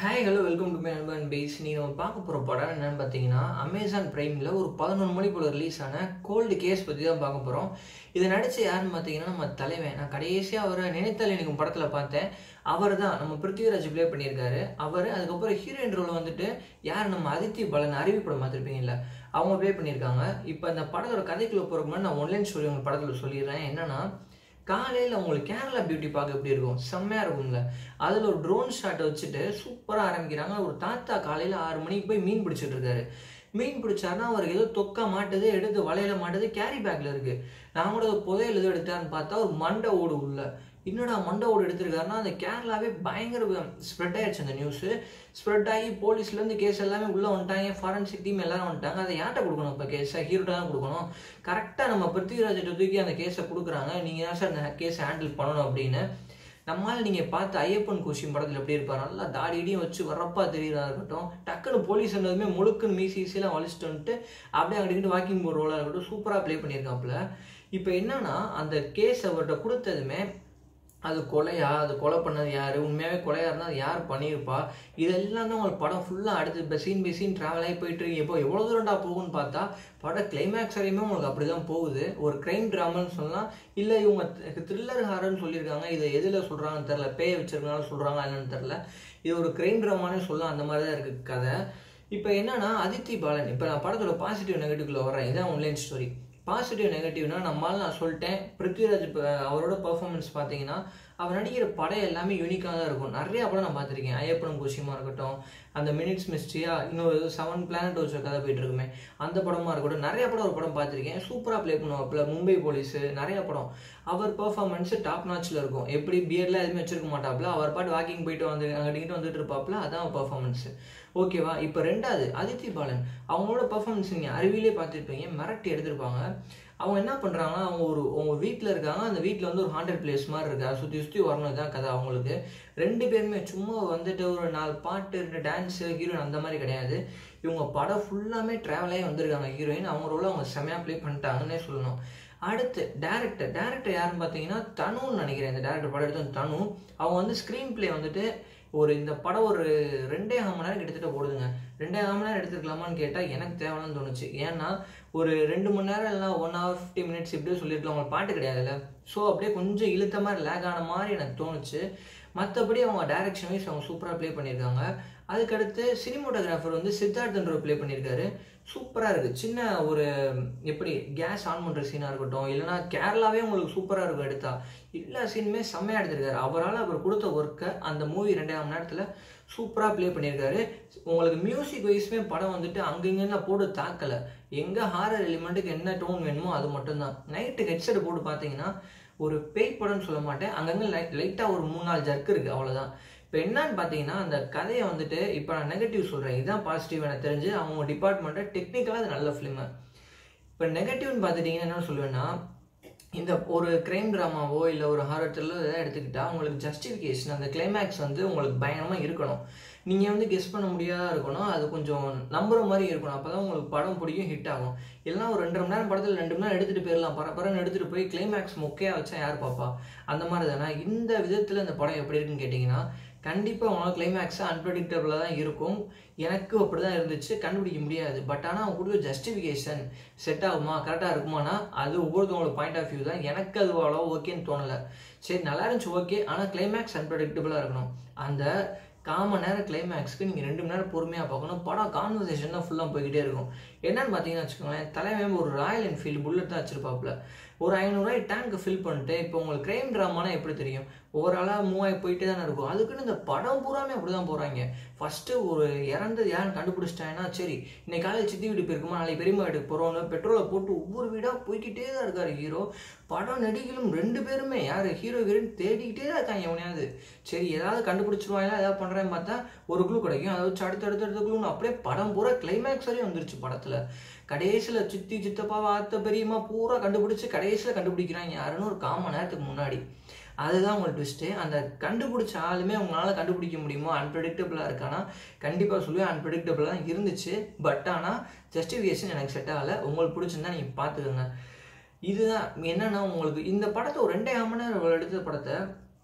hi hello welcome to my நண்பன் base நீ நம்ம பார்க்க போகிற படம் என்னன்னு பார்த்தீங்கன்னா அமேசான் ப்ரைமில் ஒரு பதினொன்று மணி போல் ரிலீஸ் ஆன கோல்டு கேஸ் பற்றி தான் பார்க்க போகிறோம் இதை நடிச்ச யாருன்னு பார்த்தீங்கன்னா நம்ம தலைவன் நான் கடைசியாக அவரை நினைத்தால் எனக்கு படத்தில் பார்த்தேன் அவர் தான் நம்ம பிருத்திவிராஜ் ப்ளே பண்ணியிருக்காரு அவர் அதுக்கப்புறம் ஹீரோயின் ரோல் வந்துட்டு யார் நம்ம அதித்தி பலன் அறிவி படம் பார்த்துருப்பீங்கல்ல அவங்க ப்ளே பண்ணியிருக்காங்க இப்போ இந்த படத்தோட கதைக்குள்ளே போகிறக்கு முன்னாடி நான் ஒன்லைன் ஸ்டோரி உங்கள் படத்தில் சொல்லிடுறேன் என்னன்னா காலையில் உங்களுக்கு கேரளா பியூட்டி பார்க்க எப்படி இருக்கும் செம்மையாக இருக்கும்ல அதில் ஒரு ட்ரோன் ஷாட்டை வச்சுட்டு சூப்பராக ஆரம்பிக்கிறாங்க ஒரு தாத்தா காலையில் ஆறு மணிக்கு போய் மீன் பிடிச்சிட்டு இருக்காரு மீன் பிடிச்சாருன்னா அவருக்கு ஏதோ தொக்கா மாட்டுது எடுத்து வலையில மாட்டுது கேரி பேக்கில் இருக்குது நான் கூட ஒரு புதையல் எதுவும் எடுத்தாருன்னு பார்த்தா ஒரு மண்டை ஓடு உள்ள என்னடா மண்டை ஓடு எடுத்திருக்காருன்னா அந்த கேரளாவே பயங்கர ஸ்ப்ரெட் ஆயிடுச்சு அந்த நியூஸு ஸ்ப்ரெட் ஆகி போலீஸ்லேருந்து கேஸ் எல்லாமே உள்ளே வந்துட்டாங்க ஃபாரன்சிக் டீம் எல்லாரும் வந்துட்டாங்க அதை யார்கிட்ட கொடுக்கணும் இப்போ கேஸை ஹீரோட்ட தான் கொடுக்கணும் கரெக்டாக நம்ம பிருத்திவிராஜ்கிட்ட தூக்கி அந்த கேஸை கொடுக்குறாங்க நீங்கள் தான் சார் அந்த கேஸை ஹேண்டில் பண்ணணும் அப்படின்னு நம்மால் நீங்கள் பார்த்து ஐயப்பன் கோஷின் படத்தில் எப்படி இருப்பார் நல்லா தாடியடியும் வச்சு வரப்பா தெரியுறதா இருக்கட்டும் டக்குன்னு போலீஸ் இருந்ததுமே முழுக்குன்னு மீசி ஈஸியெல்லாம் வலிச்சுட்டு வந்துட்டு அப்படியே அங்கிட்டு வாக்கிங் போகிற ரோலாக இருக்கட்டும் சூப்பராக ப்ளே பண்ணியிருக்காப்புல இப்போ என்னன்னா அந்த கேஸ் அவர்கிட்ட கொடுத்ததுமே அது கொலையா அது கொலை பண்ணது யார் உண்மையாகவே கொலையாக இருந்தால் அது யார் பண்ணியிருப்பா இதெல்லாம் தான் உங்களுக்கு படம் ஃபுல்லாக அடுத்து இப்போ சீன் பை சீன் ட்ராவல் ஆகி போயிட்டு இருக்கு இப்போ எவ்வளோ தூரண்டா போகும்னு பார்த்தா படம் கிளைமேக்ஸ் வரையுமே உங்களுக்கு அப்படி தான் போகுது ஒரு க்ரைம் ட்ராமான்னு சொல்லலாம் இல்லை இவங்க த்ரில்லர் ஹாரர்னு சொல்லியிருக்காங்க இதை எதில் சொல்கிறாங்கன்னு தெரில பேய் வச்சிருக்கனால சொல்கிறாங்க என்னன்னு தெரில இது ஒரு க்ரைம் ட்ராமானே சொல்லலாம் அந்த மாதிரி தான் இருக்குது கதை இப்போ என்னன்னா அதித்தி பாலன் இப்போ நான் படத்தோட பாசிட்டிவ் நெகட்டிவ்ல வரேன் இதான் ஆன்லைன் ஸ்டோரி பாசிட்டிவ் நெகட்டிவ்னா நம்மளால நான் சொல்லிட்டேன் பிருத்விராஜ் இப்போ அவரோட பர்ஃபார்மன்ஸ் பார்த்தீங்கன்னா அவர் நடிக்கிற படம் எல்லாமே யூனிக்காக தான் இருக்கும் நிறையா படம் நான் பார்த்துருக்கேன் ஐயப்பனம் கோஷியமாக இருக்கட்டும் அந்த மினிட்ஸ் மிஸ்ட்ரியா இன்னொரு செவன் பிளானட் வச்ச கதை போயிட்டு இருக்குமே அந்த படமாக இருக்கட்டும் நிறைய படம் ஒரு படம் பார்த்துருக்கேன் சூப்பராக ப்ளே பண்ணுவாப்புல மும்பை போலீஸு நிறைய படம் அவர் பர்ஃபார்மன்ஸ் டாப் நாச்சில் இருக்கும் எப்படி பியர்லாம் எதுவுமே வச்சிருக்க மாட்டாப்புல அவர் பாட்டு வாக்கிங் போயிட்டு வந்து அங்கிட்டு வந்துட்டு இருப்பாப்புல அதான் பர்ஃபார்மன்ஸு ஓகேவா இப்போ ரெண்டாவது அதித்தி பாலன் அவங்களோட பர்ஃபார்மன்ஸ் நீங்கள் அறிவிலே பார்த்துருப்பீங்க மிரட்டி எடுத்திருப்பாங்க அவங்க என்ன பண்ணுறாங்கன்னா அவங்க ஒரு அவங்க வீட்டில் இருக்காங்க அந்த வீட்டில் வந்து ஒரு ஹாண்டட் பிளேஸ் மாதிரி இருக்கு அதை சுற்றி சுற்றி வரணும் தான் கதை அவங்களுக்கு ரெண்டு பேருமே சும்மா வந்துட்டு ஒரு நாலு பாட்டு ரெண்டு டான்ஸு ஹீரோயின் அந்த மாதிரி கிடையாது இவங்க படம் ஃபுல்லாமே ட்ராவலாகி வந்திருக்காங்க ஹீரோயின் அவங்க ரோல அவங்க செமையாக ப்ளே பண்ணிட்டாங்கன்னே சொல்லணும் அடுத்து டேரக்டர் டேரக்டர் யாருன்னு பார்த்தீங்கன்னா தனுன்னு நினைக்கிறேன் இந்த டேரக்டர் படம் எடுத்து தனு அவங்க வந்து ஸ்க்ரீன் ப்ளே வந்துட்டு ஒரு இந்த படம் ஒரு ரெண்டே கால் மணி நேரம் கிட்டத்தட்ட ஓடுதுங்க ரெண்டே கால் மணி நேரம் எடுத்துக்கலாமான்னு கேட்டால் எனக்கு தேவைன்னு தோணுச்சு ஏன்னா ஒரு ரெண்டு மணி நேரம் இல்லை ஒன் ஹவர் ஃபிஃப்டி மினிட்ஸ் இப்படியே சொல்லியிருக்கலாம் உங்களுக்கு பாட்டு கிடையாதுல்ல ஸோ அப்படியே கொஞ்சம் இழுத்த மாதிரி லேக் ஆன மாதிரி எனக்கு தோணுச்சு மற்றபடி அவங்க டைரக்ஷன் வைஸ் அவங்க சூப்பராக ப்ளே பண்ணியிருக்காங்க அதுக்கடுத்து சினிமோட்டோகிராஃபர் வந்து சித்தார்த்தன்ற ப்ளே பண்ணியிருக்காரு சூப்பராக இருக்குது சின்ன ஒரு எப்படி கேஸ் ஆன் பண்ணுற சீனாக இருக்கட்டும் இல்லைனா கேரளாவே உங்களுக்கு சூப்பராக இருக்கும் எடுத்தா எல்லா சீனுமே செம்மையாக எடுத்திருக்காரு அவரால் அவர் கொடுத்த ஒர்க்கை அந்த மூவி ரெண்டாயிரம் மணி நேரத்தில் சூப்பராக ப்ளே பண்ணியிருக்காரு உங்களுக்கு மியூசிக் வைஸ்மே படம் வந்துட்டு அங்கங்கே போட்டு தாக்கலை எங்கே ஹாரர் எலிமெண்ட்டுக்கு என்ன டோன் வேணுமோ அது மட்டும்தான் நைட்டு ஹெட்செட் போட்டு பார்த்தீங்கன்னா ஒரு பேய் படம்னு சொல்ல மாட்டேன் அங்கங்கே லைட் லைட்டாக ஒரு மூணு நாலு ஜர்க்கு இருக்குது அவ்வளோதான் இப்போ என்னன்னு பார்த்தீங்கன்னா அந்த கதையை வந்துட்டு இப்போ நான் நெகட்டிவ் சொல்கிறேன் இதுதான் பாசிட்டிவ் எனக்கு தெரிஞ்சு அவங்க டிபார்ட்மெண்ட்டை டெக்னிக்கலாக அது நல்ல ஃபிலிமு இப்போ நெகட்டிவ்னு பார்த்துட்டிங்கன்னா என்ன சொல்லுவேன்னா இந்த ஒரு க்ரைம் ட்ராமாவோ இல்லை ஒரு ஹாரர் த்ரில்லர் எதாவது எடுத்துக்கிட்டால் உங்களுக்கு ஜஸ்டிஃபிகேஷன் அந்த கிளைமேக்ஸ் வந்து உங்களுக்கு பயங்கரமாக இருக்கணும் நீங்கள் வந்து கெஸ் பண்ண முடியாதா இருக்கணும் அது கொஞ்சம் நம்புற மாதிரி இருக்கணும் அப்போ தான் உங்களுக்கு படம் பிடிக்கும் ஹிட் ஆகும் இல்லைனா ஒரு ரெண்டு மணி நேரம் படத்தில் ரெண்டு மணி நேரம் எடுத்துகிட்டு போயிடலாம் பர பரன்னு எடுத்துகிட்டு போய் கிளைமேக்ஸ் மொக்கையாக வச்சா யார் பார்ப்பா அந்த மாதிரி தானே இந்த விதத்தில் இந்த படம் எப்படி இருக்குன்னு கேட்டிங்கன்னா கண்டிப்பாக அவங்களால கிளைமேக்ஸாக அன்பிரடிக்டபுளாக தான் இருக்கும் எனக்கு அப்படி தான் இருந்துச்சு கண்டுபிடிக்க முடியாது பட் ஆனால் அவங்க கொடுத்த ஜஸ்டிஃபிகேஷன் செட் ஆகுமா கரெக்டாக இருக்குமானா அது ஒவ்வொருத்தவங்களோட பாயிண்ட் ஆஃப் வியூ தான் எனக்கு அது அவ்வளோ ஓகேன்னு தோணலை சரி நல்லா இருந்துச்சு ஓகே ஆனால் கிளைமேக்ஸ் அன்பிரடிக்டபுளாக இருக்கணும் அந்த காமன் நேரம் கிளைமேக்ஸ்க்கு நீங்கள் ரெண்டு மணி நேரம் பொறுமையாக பார்க்கணும் படம் கான்வர்சேஷன் தான் ஃபுல்லாக போய்கிட்டே இருக்கும் என்னன்னு பார்த்தீங்கன்னா வச்சுக்கோங்களேன் தலைவன் ஒரு ராயல் என்ஃபீல்டு புல்லட் தான் வச்சிருப்பாப்புல ஒரு ஐநூறுரூவாய் டேங்க் ஃபில் பண்ணிட்டு இப்போ உங்களுக்கு கிரைம் ட்ராமானா எப்படி தெரியும் ஒவ்வொரு ஆளாக மூவ் ஆகி போயிட்டே தானே இருக்கும் அதுக்குன்னு இந்த படம் பூராமே அப்படி தான் போகிறாங்க ஃபஸ்ட்டு ஒரு இறந்தது யாருன்னு கண்டுபிடிச்சிட்டாங்கன்னா சரி இன்னைக்கு காலையில் சித்தி வீட்டு போயிருக்குமா நாளைக்கு பெரியம்மா வீட்டுக்கு போகிறோன்னு பெட்ரோலை போட்டு ஒவ்வொரு வீடாக போய்கிட்டே தான் இருக்கார் ஹீரோ படம் நடிகளும் ரெண்டு பேருமே யார் ஹீரோ ஹீரோயின் தேடிக்கிட்டே தான் இருக்காங்க எவனையாவது சரி ஏதாவது கண்டுபிடிச்சிருவாங்களா ஏதாவது பண்ணுறேன்னு பார்த்தா ஒரு குழு கிடைக்கும் அதை வச்சு அடுத்து அடுத்து அடுத்த குழுன்னு அப்படியே படம் பூரா கிளைமேக்ஸ் வரையும் வந்துருச்சு படத்தில் கடைசியில் சித்தி சித்தப்பா வார்த்தை பெரியம்மா பூரா கண்டுபிடிச்சி கடைசியில் கண்டுபிடிக்கிறாங்க யாருன்னு ஒரு காமன் நேரத்துக்கு முன்னாடி அதுதான் உங்கள் ட்விஸ்ட்டு அந்த கண்டுபிடிச்ச ஆளுமே உங்களால் கண்டுபிடிக்க முடியுமோ அன்பிரடிக்டபுளாக இருக்கானா கண்டிப்பாக சொல்லுவேன் அன்பிரடிக்டபுளாக தான் இருந்துச்சு பட் ஆனால் ஜஸ்டிஃபிகேஷன் எனக்கு செட் ஆகலை உங்களுக்கு பிடிச்சிருந்தா நீங்கள் பார்த்துக்கோங்க இதுதான் என்னன்னா உங்களுக்கு இந்த படத்தை ஒரு ரெண்டே மணி நேரம் எடுத்த படத்தை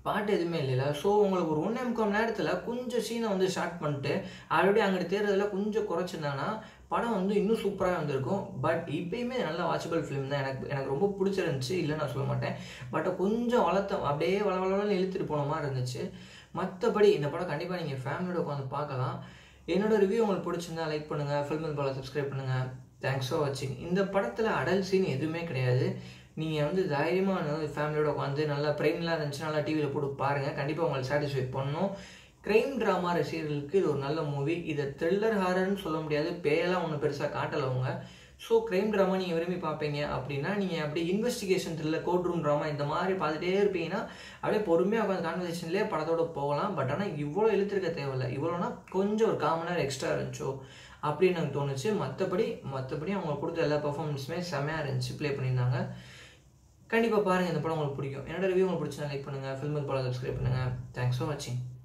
பாட்டு எதுவுமே இல்லைல்ல ஸோ உங்களுக்கு ஒரு ஒன்றே முக்கால் மணி நேரத்தில் கொஞ்சம் சீனை வந்து ஸ்டார்ட் பண்ணிட்டு ஆல்ரெடி அங்கிட்டு தேர்றதில் கொஞ்சம் குறைச்சிருந்தாங்கன்னா படம் வந்து இன்னும் சூப்பராக வந்திருக்கும் பட் இப்பயுமே நல்ல வாட்சபிள் ஃபிலிம் தான் எனக்கு எனக்கு ரொம்ப பிடிச்சிருந்துச்சு இல்லை நான் சொல்ல மாட்டேன் பட் கொஞ்சம் வளர்த்த அப்படியே வள வளவளன்னு இழுத்துட்டு போன மாதிரி இருந்துச்சு மற்றபடி இந்த படம் கண்டிப்பாக நீங்கள் ஃபேமிலியோட உட்காந்து பார்க்கலாம் என்னோட ரிவ்யூ உங்களுக்கு பிடிச்சிருந்தா லைக் பண்ணுங்கள் ஃபில்ம் போல சப்ஸ்கிரைப் பண்ணுங்கள் தேங்க்ஸ் ஃபார் வாட்சிங் இந்த படத்தில் அடல் சீன் எதுவுமே கிடையாது நீங்கள் வந்து தைரியமாக ஃபேமிலியோட உட்காந்து நல்லா ப்ரைம்லாம் இருந்துச்சு நல்லா டிவியில் போட்டு பாருங்கள் கண்டிப்பாக உங்களுக்கு சாட்டிஸ்ஃபை பண்ணும் க்ரைம் ட்ராமா ரசிகர்களுக்கு இது ஒரு நல்ல மூவி இதை த்ரில்லர் ஹாரர்னு சொல்ல முடியாது பேயெல்லாம் ஒன்றும் பெருசாக காட்டலை அவங்க ஸோ க்ரைம் ட்ராமா நீங்கள் விரும்பி பார்ப்பீங்க அப்படின்னா நீங்கள் அப்படியே investigation thriller courtroom drama இந்த மாதிரி பார்த்துட்டே இருப்பீங்கன்னா அப்படியே பொறுமையாக உட்காந்து கான்வர்சேஷன்லேயே படத்தோட போகலாம் பட் ஆனால் இவ்வளோ இழுத்துருக்க தேவையில்லை இவ்வளோனா கொஞ்சம் ஒரு காமன் நேரம் எக்ஸ்ட்ரா இருந்துச்சோ அப்படின்னு எனக்கு தோணுச்சு மற்றபடி மற்றபடி அவங்க கொடுத்த எல்லா பர்ஃபார்மன்ஸுமே செம்மையாக இருந்துச்சு ப்ளே பண்ணியிருந்தாங்க கண்டிப்பாக பாருங்கள் இந்த படம் உங்களுக்கு பிடிக்கும் என்னோட ரிவ்யூ உங்களுக்கு பிடிச்சா லைக் பண்ணுங்கள் ஃபில்முக்கு போல சப்ஸ்கிரைப் பண்ணுங்கள் தேங்க்ஸ் ஃபார் வாட்சிங்